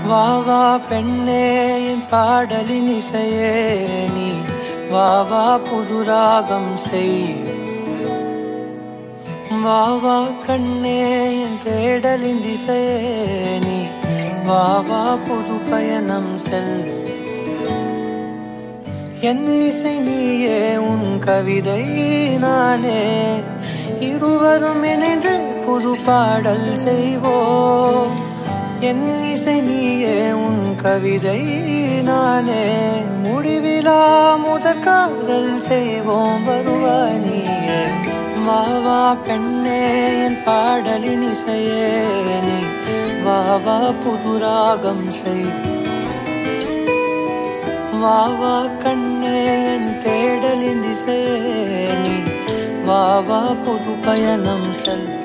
வா வா பெண்ணே என் பாடலின் இசையே நீ வா வா புது ராகம் செய் வா வா கண்ணே என் தேடலின் திசையே நீ வா வா புது பயணம் செல் என் இசை நீயே உன் கவிதை நானே இருவரும் இணைந்து புது பாடல் செய்வோம் என் இசை நீயே உன் கவிதை நானே முடிவிலா முத காதல் செய்வோம் வருவாய் நீயே வா வா பெண்ணே என் பாடலின் இசையே நீ வா வா புது ராகம் செய் வா வா கண்ணே என் தேடலின் திசையே நீ வா வா புது பயணம் செல்